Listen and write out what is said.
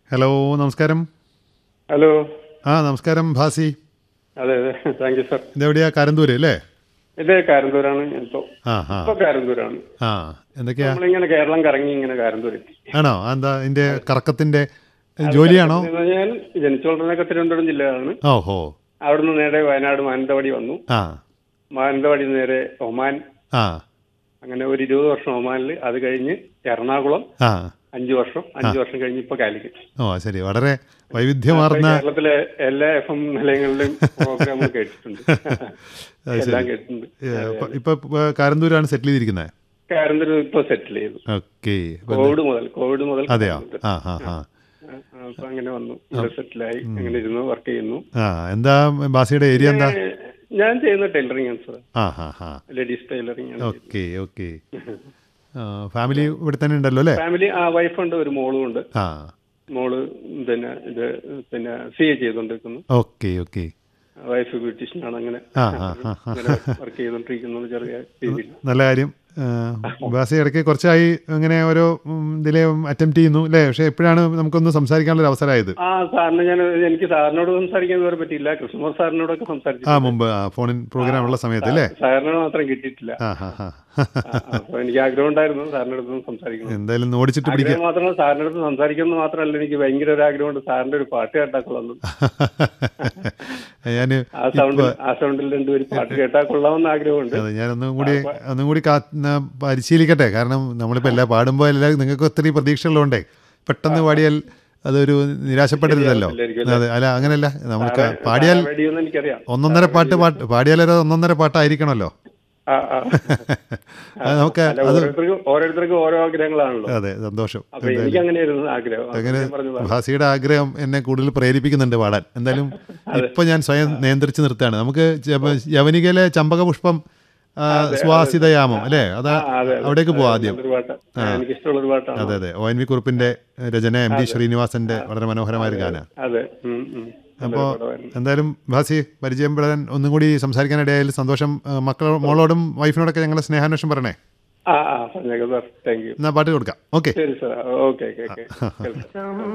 Hello നമസ്കാരം hello ആ നമസ്കാരം ഭാസി അതെ അതെ താങ്ക് യു സാർ ഇതെവിടെയാ കാരന്തൂര് അല്ലേ ഇത് കാരന്തൂരാണ് ഇപ്പൊ ആ ആ ഇപ്പൊ കാരന്തൂരാണ് ആ എന്തൊക്കെയാ നമ്മളിങ്ങനെ കേരളം കറങ്ങി ഇങ്ങനെ കാരന്തൂർ എത്തി ആണോ ആ, എന്താ ഇതിന്റെ കറക്കത്തിന്റെ ജോലിയാണോ ഞാൻ ജനിച്ചു വളർന്നതൊക്കെ തിരുവനന്തപുരം ജില്ലയാണ് ഓഹോ അവിടുന്ന് നേരെ വയനാട് മാനന്തവാടി വന്നു ആ മാനന്തവാടി നേരെ ഒമാൻ ആ അങ്ങനെ ഒരു ഇരുപത് വർഷം ഒമാനിൽ അത് കഴിഞ്ഞ് എറണാകുളം ആ അഞ്ചു വർഷം അഞ്ചു വർഷം കഴിഞ്ഞ് ഇപ്പൊ കാലിക്കറ്റ് ഓ ശരി വളരെ വൈവിധ്യമാർന്ന കേരളത്തിലെ എല്ലാ എഫ് എം നിലയങ്ങളിലും പ്രോഗ്രാം കേട്ടിട്ടുണ്ട് എല്ലാം കേട്ടിട്ടുണ്ട് ഏ, ഇപ്പൊ- ഇപ്പൊ ഇപ്പൊ കാരന്തൂരാണ് സെറ്റിൽ ചെയ്തിരിക്കുന്നത് കാരന്തൂർ ഇപ്പൊ സെറ്റിൽ ചെയ്തു ഓക്കെ കോവിഡ് മുതൽ കോവിഡ് മുതൽ അതെയോ ആ ആ ആ ആ, അപ്പൊ അങ്ങനെ വന്നു ഇവിടെ സെറ്റിലായി അങ്ങനെ ഇരുന്നു വർക്ക് ചെയ്യുന്നു ആ എന്താ ബാസിയുടെ ഏരിയ എന്താ ഏ, ഞാൻ ചെയ്യുന്ന ടൈലറിംഗ് ആണ് സാർ ആ ആ ആ ലേഡീസ് ടൈലറിംഗ് ആണ് ഓക്കെ ഓക്കെ ഫാമിലി ഇവിടെ തന്നെ ഉണ്ടല്ലോ അല്ലേ ഫാമിലി ആ വൈഫുണ്ട് ഒരു മോളും ഉണ്ട് ആ മോള് പിന്നെ ഇത് പിന്നെ സി എ ചെയ്തോണ്ടിരിക്കുന്നു ഓക്കെ ഓക്കെ വൈഫ് ബ്യൂട്ടീഷ്യൻ ആണ് അങ്ങനെ ആ ആ ആ ആ. വർക്ക് ചെയ്തോണ്ടിരിക്കുന്നത് ചെറിയ രീതിയിൽ നല്ല കാര്യം ആ, ബാസി ഇടയ്ക്ക് കുറച്ചായി അങ്ങനെ ഓരോ ഉം, ഇതിലെ അറ്റംപ്റ്റ് ചെയ്യുന്നു അല്ലേ പക്ഷെ എപ്പോഴാണ് നമുക്കൊന്ന് സംസാരിക്കാനുള്ള ഒരു അവസരമായത് ആ സാറിന് ഞാൻ എനിക്ക് സാറിനോട് സംസാരിക്കാൻ ഇതുവരെ പറ്റിയില്ല കൃഷ്ണകുമാർ സാറിനോടൊക്കെ സംസാരിച്ചു ആ മുമ്പ് ആ ഫോണിൻ പ്രോഗ്രാം ഉള്ള സമയത്ത് അല്ലേ സാറിനോട് മാത്രം കിട്ടിയിട്ടില്ല ആ ഹാ ഹാ ആ, അപ്പൊ എനിക്ക് ആഗ്രഹം ഉണ്ടായിരുന്നു സാറിന്റെ അടുത്ത് സംസാരിക്കണം എന്തായാലും ഒന്ന് ഓടിച്ചിട്ട് പിടിക്കാം ആഗ്രഹം മാത്രമല്ല സാറിന്റെ അടുത്ത് സംസാരിക്കുന്നത് മാത്രമല്ല എനിക്ക് ഭയങ്കര ഒരു ആഗ്രഹമുണ്ട് സാറിന്റെ ഒരു പാട്ട് കേട്ടാ കൊള്ളാം ഞാൻ ആ സൗണ്ടിൽ ആ സൗണ്ടിൽ രണ്ടുപേരും പാട്ട് കേട്ടാ കൊള്ളാമെന്ന് ആഗ്രഹമുണ്ട് അതെ ഞാൻ ഒന്നും കൂടി ഒന്നും കൂടി കാ ന- പരിശീലിക്കട്ടെ കാരണം നമ്മളിപ്പോൾ എല്ലാം പാടുമ്പോൾ എല്ലാം നിങ്ങൾക്ക് ഒത്തിരി പ്രതീക്ഷകളുണ്ടേ പെട്ടെന്ന് പാടിയാൽ അതൊരു നിരാശപ്പെടരുതല്ലോ അതെ അല്ല അങ്ങനെയല്ല നമുക്ക് പാടിയാൽ വേടിയൊന്നും എനിക്കറിയാം ഒന്നൊന്നര പാട്ട് പാട്ട് പാടിയാൽ ഒരു ഒന്നൊന്നര പാട്ടായിരിക്കണമല്ലോ ആ, ആ. അത് നമുക്ക് അല്ല, ഓരോരുത്തർക്കും ഓരോരുത്തർക്കും ഓരോ ആഗ്രഹങ്ങളാണല്ലോ അതെ സന്തോഷം അപ്പൊ എനിക്ക് അങ്ങനെയായിരുന്നു ആഗ്രഹം അപ്പൊ അങ്ങനെ ഞാൻ പറഞ്ഞതാ. ഭാസിയുടെ ആഗ്രഹം എന്നെ കൂടുതൽ പ്രേരിപ്പിക്കുന്നുണ്ട് പാടാൻ എന്തായാലും ഇപ്പൊ ഞാൻ സ്വയം നിയന്ത്രിച്ച് നിർത്താണ് നമുക്ക് ജപ- യവനികയിലെ ചമ്പകപുഷ്പം ആ, സ്വാസിതയാമം അല്ലേ അതാ ആ, അതെ, അതെ. അവിടേക്ക് പോവാം ആദ്യം നല്ലൊരു പാട്ട് എനിക്ക് ഇഷ്ടമുള്ള ഒരു പാട്ടാണ് അതെ അതെ ഒ എൻ വി കുറുപ്പിന്റെ രചന എം ഡി ശ്രീനിവാസന്റെ വളരെ മനോഹരമായ ഒരു ഗാന അതെ ഉം, ഉം. അപ്പോൾ നല്ലൊരു പടമായിരുന്നു. എന്തായാലും ഭാസി പരിചയപ്പെടാൻ ഒന്നും കൂടി സംസാരിക്കാനിടയായാലും സന്തോഷം ആ, മക്കളോ മോളോടും വൈഫിനോടൊക്കെ ഞങ്ങളുടെ സ്നേഹാന്വേഷണം പറയണേ ആ ആ പറഞ്ഞേക്കാം സാർ താങ്ക് യു എന്നാ പാട്ട് കൊടുക്കാം ഓക്കെ ശരി സാർ ഓക്കെ ഓക്കെ ഓക്കെ